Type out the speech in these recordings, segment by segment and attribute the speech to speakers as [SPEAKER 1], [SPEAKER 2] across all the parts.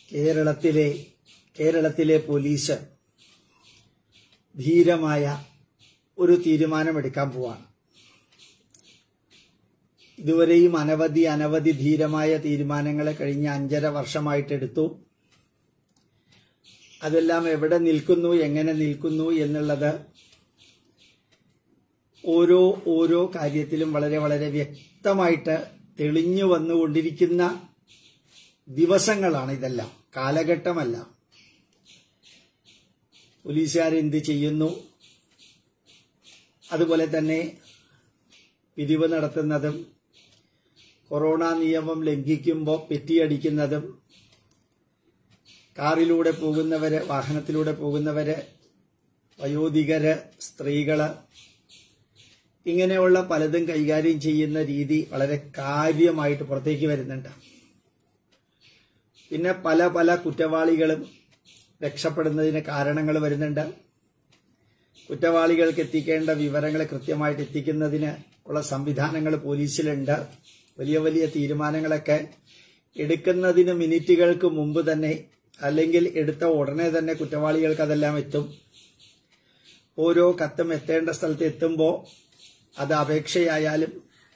[SPEAKER 1] കേരളത്തിലെ കേരളത്തിലെ പോലീസ് ധീരമായ ഒരു തീരുമാനമെടുക്കാൻ പോവാണ് ഇതുവരെയും അനവധി അനവധി ധീരമായ തീരുമാനങ്ങളെ കഴിഞ്ഞ അഞ്ചര വർഷമായിട്ടെടുത്തു അതെല്ലാം എവിടെ നിൽക്കുന്നു എങ്ങനെ നിൽക്കുന്നു എന്നുള്ളത് ഓരോ ഓരോ കാര്യത്തിലും വളരെ വളരെ വ്യക്തമായിട്ട് തെളിഞ്ഞു വന്നുകൊണ്ടിരിക്കുന്ന ദിവസങ്ങളാണ് ഇതെല്ലാം കാലഘട്ടമല്ല പോലീസുകാർ എന്ത് ചെയ്യുന്നു അതുപോലെ തന്നെ പിരിവ് നടത്തുന്നതും കൊറോണ നിയമം ലംഘിക്കുമ്പോൾ പെറ്റിയടിക്കുന്നതും കാറിലൂടെ പോകുന്നവര് വാഹനത്തിലൂടെ പോകുന്നവര് വയോധികര് സ്ത്രീകള് ഇങ്ങനെയുള്ള പലതും കൈകാര്യം ചെയ്യുന്ന രീതി വളരെ കാര്യമായിട്ട് പുറത്തേക്ക് വരുന്നുണ്ട് പിന്നെ പല പല കുറ്റവാളികളും രക്ഷപ്പെടുന്നതിന് കാരണങ്ങൾ വരുന്നുണ്ട് കുറ്റവാളികൾക്ക് എത്തിക്കേണ്ട വിവരങ്ങൾ കൃത്യമായിട്ട് എത്തിക്കുന്നതിന് ഉള്ള സംവിധാനങ്ങൾ പോലീസിലുണ്ട് വലിയ വലിയ തീരുമാനങ്ങളൊക്കെ എടുക്കുന്നതിന് മിനിറ്റുകൾക്ക് മുമ്പ് തന്നെ അല്ലെങ്കിൽ എടുത്ത ഉടനെ തന്നെ കുറ്റവാളികൾക്ക് അതെല്ലാം എത്തും ഓരോ കത്തും എത്തേണ്ട സ്ഥലത്ത് എത്തുമ്പോൾ അത് അപേക്ഷയായാലും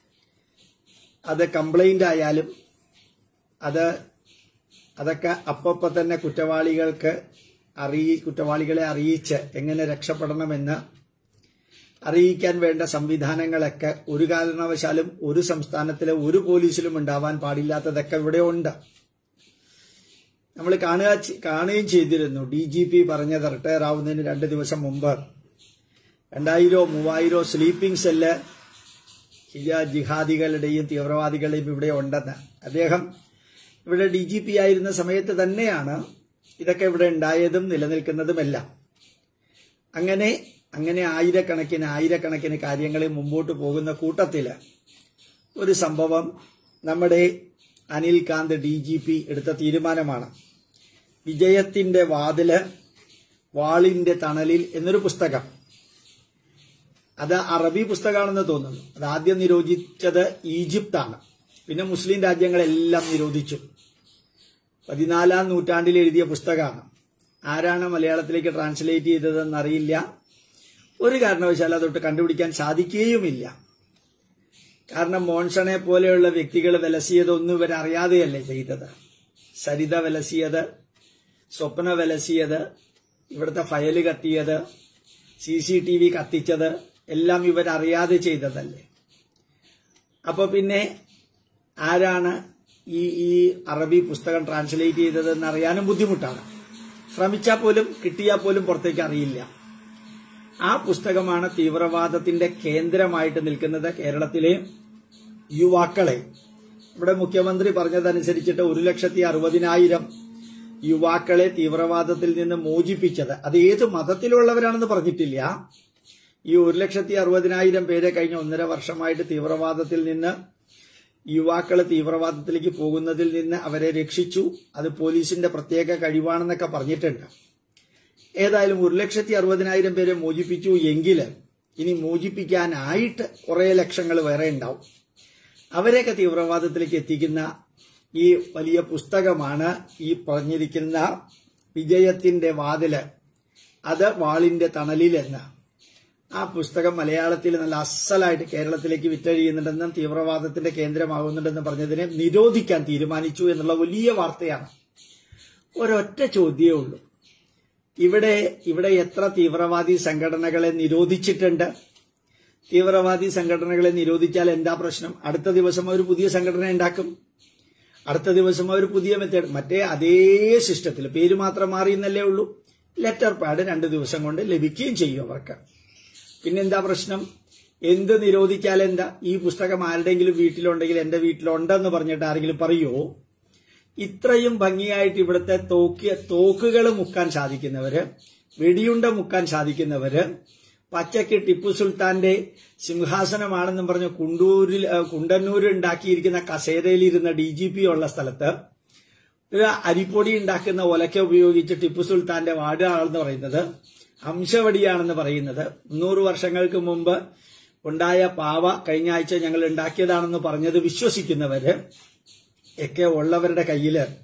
[SPEAKER 1] അത് കംപ്ലൈന്റ് ആയാലും അത് അതൊക്കെ അപ്പപ്പോ തന്നെ കുറ്റവാളികൾക്ക് അറിയി കുറ്റവാളികളെ അറിയിച്ച് എങ്ങനെ രക്ഷപ്പെടണമെന്ന് അറിയിക്കാൻ വേണ്ട സംവിധാനങ്ങളൊക്കെ ഒരു കാരണവശാലും ഒരു സംസ്ഥാനത്തിലെ ഒരു പോലീസിലും ഉണ്ടാവാൻ പാടില്ലാത്തതൊക്കെ ഇവിടെ ഉണ്ട് നമ്മൾ കാണുക കാണുകയും ചെയ്തിരുന്നു ഡി ജി പി പറഞ്ഞത് റിട്ടയർ ആവുന്നതിന് രണ്ട് ദിവസം മുമ്പ് രണ്ടായിരോ മൂവായിരോ സ്ലീപ്പിംഗ് സെല്ല് ജിഹാദികളുടെയും തീവ്രവാദികളുടെയും ഇവിടെ ഉണ്ടെന്ന് അദ്ദേഹം ഇവിടെ ഡി ജി പി ആയിരുന്ന സമയത്ത് തന്നെയാണ് ഇതൊക്കെ ഇവിടെ ഉണ്ടായതും നിലനിൽക്കുന്നതുമെല്ലാം അങ്ങനെ അങ്ങനെ ആയിരക്കണക്കിന് ആയിരക്കണക്കിന് കാര്യങ്ങൾ മുമ്പോട്ട് പോകുന്ന കൂട്ടത്തില് ഒരു സംഭവം നമ്മുടെ Anil Kanth D G P എടുത്ത തീരുമാനമാണ് വിജയത്തിന്റെ വാതില് വാളിന്റെ തണലിൽ എന്നൊരു പുസ്തകം അത് അറബി പുസ്തകമാണെന്ന് തോന്നുന്നു അത് ആദ്യം നിരോധിച്ചത് ഈജിപ്താണ് പിന്നെ മുസ്ലിം രാജ്യങ്ങളെല്ലാം നിരോധിച്ചു പതിനാലാം നൂറ്റാണ്ടിൽ എഴുതിയ പുസ്തകമാണ് ആരാണ് മലയാളത്തിലേക്ക് ട്രാൻസ്ലേറ്റ് ചെയ്തതെന്ന് അറിയില്ല ഒരു കാരണവശാലും അതൊട്ട് കണ്ടുപിടിക്കാൻ സാധിക്കുകയുമില്ല കാരണം മോൺസണെ പോലെയുള്ള വ്യക്തികൾ വിലസിയതൊന്നും ഇവർ അറിയാതെയല്ലേ ചെയ്തത് സരിത വിലസിയത് സ്വപ്ന വിലസിയത് ഇവിടുത്തെ ഫയല് കത്തിയത് സി സി ടി വി കത്തിച്ചത് എല്ലാം ഇവരറിയാതെ ചെയ്തതല്ലേ അപ്പൊ പിന്നെ ആരാണ് ഈ ഈ അറബി പുസ്തകം ട്രാൻസ്ലേറ്റ് ചെയ്തതെന്ന് അറിയാനും ബുദ്ധിമുട്ടാണ് ശ്രമിച്ചാൽ പോലും കിട്ടിയാൽ പോലും പുറത്തേക്ക് അറിയില്ല ആ പുസ്തകമാണ് തീവ്രവാദത്തിന്റെ കേന്ദ്രമായിട്ട് നിൽക്കുന്നത് കേരളത്തിലെ യുവാക്കളെ ഇവിടെ മുഖ്യമന്ത്രി പറഞ്ഞതനുസരിച്ചിട്ട് ഒരു ലക്ഷത്തി അറുപതിനായിരം യുവാക്കളെ തീവ്രവാദത്തിൽ നിന്ന് മോചിപ്പിച്ചത് അത് ഏത് മതത്തിലുള്ളവരാണെന്ന് പറഞ്ഞിട്ടില്ല ഈ ഒരു ലക്ഷത്തി അറുപതിനായിരം പേരെ കഴിഞ്ഞ ഒന്നര വർഷമായിട്ട് തീവ്രവാദത്തിൽ നിന്ന് യുവാക്കൾ തീവ്രവാദത്തിലേക്ക് പോകുന്നതിൽ നിന്ന് അവരെ രക്ഷിച്ചു അത് പോലീസിന്റെ പ്രത്യേക കഴിവാണെന്നൊക്കെ പറഞ്ഞിട്ടുണ്ട് ഏതായാലും ഒരു ലക്ഷത്തി അറുപതിനായിരം പേരെ മോചിപ്പിച്ചു എങ്കിൽ ഇനി മോചിപ്പിക്കാനായിട്ട് കുറെ ലക്ഷങ്ങൾ വേറെ ഉണ്ടാവും അവരെയൊക്കെ തീവ്രവാദത്തിലേക്ക് എത്തിക്കുന്ന ഈ വലിയ പുസ്തകമാണ് ഈ പറഞ്ഞിരിക്കുന്ന വിജയത്തിന്റെ വാതില് അത് വാളിന്റെ തണലിലെന്ന് ആ പുസ്തകം മലയാളത്തിൽ നല്ല അസലായിട്ട് കേരളത്തിലേക്ക് വിറ്റഴിയുന്നുണ്ടെന്നും തീവ്രവാദത്തിന്റെ കേന്ദ്രമാകുന്നുണ്ടെന്നും പറഞ്ഞതിനെ നിരോധിക്കാൻ തീരുമാനിച്ചു എന്നുള്ള വലിയ വാർത്തയാണ് ഒരൊറ്റ ചോദ്യമേ ഉള്ളൂ ഇവിടെ ഇവിടെ എത്ര തീവ്രവാദി സംഘടനകളെ നിരോധിച്ചിട്ടുണ്ട് തീവ്രവാദി സംഘടനകളെ നിരോധിച്ചാൽ എന്താ പ്രശ്നം അടുത്ത ദിവസം അവർ പുതിയ സംഘടന ഉണ്ടാക്കും അടുത്ത ദിവസം അവർ പുതിയ മെത്തേഡ് മറ്റേ അതേ സിസ്റ്റത്തിൽ പേര് മാത്രം മാറിയെന്നല്ലേ ഉള്ളൂ ലെറ്റർ പാഡ് രണ്ട് ദിവസം കൊണ്ട് ലഭിക്കുകയും ചെയ്യും അവർക്ക് പിന്നെന്താ പ്രശ്നം എന്ത് നിരോധിച്ചാൽ എന്താ ഈ പുസ്തകം ആരുടെങ്കിലും വീട്ടിലുണ്ടെങ്കിൽ എന്റെ വീട്ടിലുണ്ടെന്ന് പറഞ്ഞിട്ട് ആരെങ്കിലും പറയുമോ ഇത്രയും ഭംഗിയായിട്ട് ഇവിടുത്തെ തോക്കിയ തോക്കുകൾ മുക്കാൻ സാധിക്കുന്നവര് വെടിയുണ്ട മുക്കാൻ സാധിക്കുന്നവര് പച്ചക്ക് ടിപ്പു സുൽത്താന്റെ സിംഹാസനമാണെന്നും പറഞ്ഞ് കുണ്ടൂരിൽ കുണ്ടന്നൂരിൽ ഉണ്ടാക്കിയിരിക്കുന്ന കസേരയിലിരുന്ന ഡി ജി പി ഉള്ള സ്ഥലത്ത് ഒരു അരിപ്പൊടി ഉണ്ടാക്കുന്ന ഒലക്ക ഉപയോഗിച്ച് ടിപ്പു സുൽത്താന്റെ വാടാണെന്ന് പറയുന്നത് ഹംസവടിയാണെന്ന് പറയുന്നത് മുന്നൂറ് വർഷങ്ങൾക്ക് മുമ്പ് ഉണ്ടായ പാവ കഴിഞ്ഞ ആഴ്ച ഞങ്ങൾ ഉണ്ടാക്കിയതാണെന്ന് പറഞ്ഞത് വിശ്വസിക്കുന്നവര് ഒക്കെ ഉള്ളവരുടെ കയ്യില്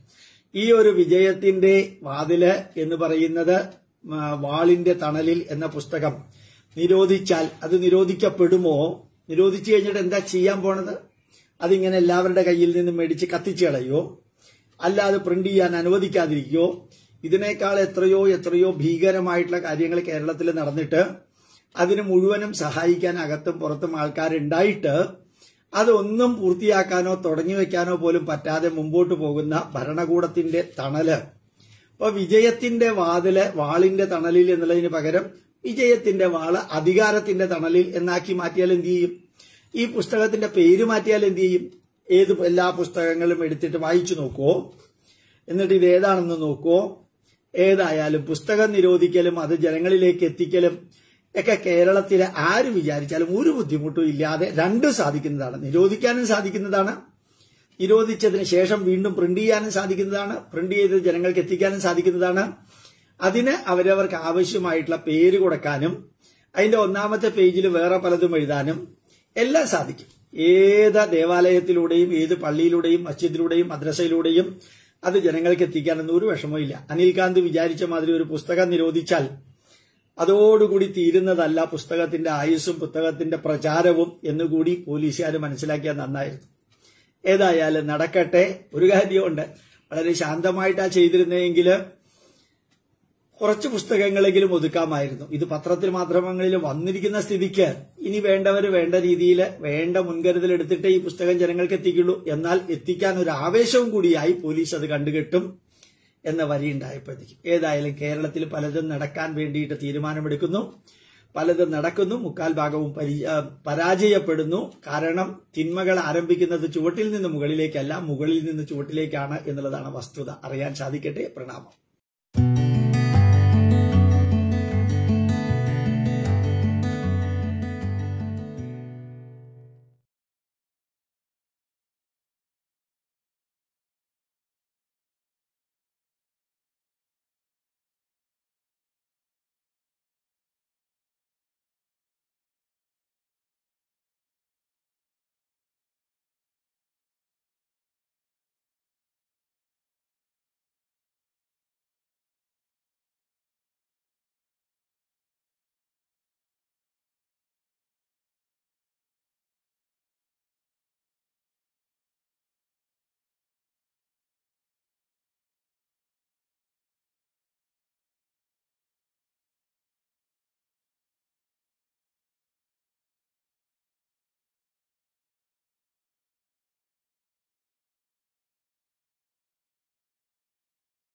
[SPEAKER 1] ഈ ഒരു വിജയത്തിന്റെ വാതില് എന്ന് പറയുന്നത് ആ, വാളിന്റെ തണലിൽ എന്ന പുസ്തകം നിരോധിച്ചാൽ അത് നിരോധിക്കപ്പെടുമോ നിരോധിച്ചു കഴിഞ്ഞിട്ട് എന്താ ചെയ്യാൻ പോണത് അതിങ്ങനെ എല്ലാവരുടെ കയ്യിൽ നിന്നും മേടിച്ച് കത്തിച്ചു കളയോ അല്ലാതെ പ്രിന്റ് ചെയ്യാൻ അനുവദിക്കാതിരിക്കോ ഇതിനേക്കാൾ എത്രയോ എത്രയോ ഭീകരമായിട്ടുള്ള കാര്യങ്ങൾ കേരളത്തിൽ നടന്നിട്ട് അതിന് മുഴുവനും സഹായിക്കാൻ അകത്തും പുറത്തും ആൾക്കാരുണ്ടായിട്ട് അതൊന്നും പൂർത്തിയാക്കാനോ തുടങ്ങി വെക്കാനോ പോലും പറ്റാതെ മുമ്പോട്ട് പോകുന്ന ഭരണകൂടത്തിന്റെ തണല് അപ്പൊ വിജയത്തിന്റെ വാതില് വാളിന്റെ തണലിൽ എന്നുള്ളതിന് പകരം വിജയത്തിന്റെ വാള് അധികാരത്തിന്റെ തണലിൽ എന്നാക്കി മാറ്റിയാൽ എന്ത് ചെയ്യും ഈ പുസ്തകത്തിന്റെ പേര് മാറ്റിയാൽ എന്ത് ചെയ്യും ഏത് എല്ലാ പുസ്തകങ്ങളും എടുത്തിട്ട് വായിച്ചു നോക്കുവോ എന്നിട്ട് ഇത് ഏതാണെന്ന് നോക്കുവോ ഏതായാലും പുസ്തകം നിരോധിക്കലും അത് ജനങ്ങളിലേക്ക് എത്തിക്കലും ഒക്കെ കേരളത്തിലെ ആര് വിചാരിച്ചാലും ഒരു ബുദ്ധിമുട്ടും ഇല്ലാതെ രണ്ടും സാധിക്കുന്നതാണ് നിരോധിക്കാനും സാധിക്കുന്നതാണ് നിരോധിച്ചതിന് ശേഷം വീണ്ടും പ്രിന്റ് ചെയ്യാനും സാധിക്കുന്നതാണ് പ്രിന്റ് ചെയ്ത് ജനങ്ങൾക്ക് എത്തിക്കാനും സാധിക്കുന്നതാണ് അതിന് അവരവർക്ക് ആവശ്യമായിട്ടുള്ള പേര് കൊടുക്കാനും അതിന്റെ ഒന്നാമത്തെ പേജിൽ വേറെ പലതും എഴുതാനും എല്ലാം സാധിക്കും ഏത് ദേവാലയത്തിലൂടെയും ഏത് പള്ളിയിലൂടെയും മസ്ജിദിലൂടെയും മദ്രസയിലൂടെയും അത് ജനങ്ങൾക്ക് എത്തിക്കാനൊന്നും ഒരു വിഷമവും ഇല്ല അനിൽകാന്ത് വിചാരിച്ച മാതിരി ഒരു പുസ്തകം നിരോധിച്ചാൽ അതോടുകൂടി തീരുന്നതല്ല പുസ്തകത്തിന്റെ ആയുസ്സും പുസ്തകത്തിന്റെ പ്രചാരവും എന്നുകൂടി പോലീസുകാർ മനസ്സിലാക്കിയാൽ നന്നായിരുന്നു ഏതായാലും നടക്കട്ടെ ഒരു കാര്യമുണ്ട് വളരെ ശാന്തമായിട്ടാ ചെയ്തിരുന്നെങ്കിൽ കുറച്ച് പുസ്തകങ്ങളെങ്കിലും ഒതുക്കാമായിരുന്നു ഇത് പത്രത്തിൽ മാധ്യമങ്ങളിൽ വന്നിരിക്കുന്ന സ്ഥിതിക്ക് ഇനി വേണ്ടവർ വേണ്ട രീതിയിൽ വേണ്ട മുൻകരുതൽ എടുത്തിട്ടേ ഈ പുസ്തകം ജനങ്ങൾക്ക് എത്തിക്കുള്ളൂ എന്നാൽ എത്തിക്കാൻ ഒരു ആവേശവും കൂടിയായി പോലീസ് അത് കണ്ടുകെട്ടും എന്ന വരിയുണ്ടായപ്പോഴത്തേക്കും ഏതായാലും കേരളത്തിൽ പലതും നടക്കാൻ വേണ്ടിയിട്ട് തീരുമാനമെടുക്കുന്നു പലതും നടക്കുന്നു മുക്കാൽ ഭാഗവും പരി- ആ, പരാജയപ്പെടുന്നു കാരണം തിന്മകൾ ആരംഭിക്കുന്നത് ചുവട്ടിൽ നിന്ന് മുകളിലേക്കല്ല മുകളിൽ നിന്ന് ചുവട്ടിലേക്കാണ് എന്നുള്ളതാണ് വസ്തുത അറിയാൻ സാധിക്കട്ടെ പ്രണാമം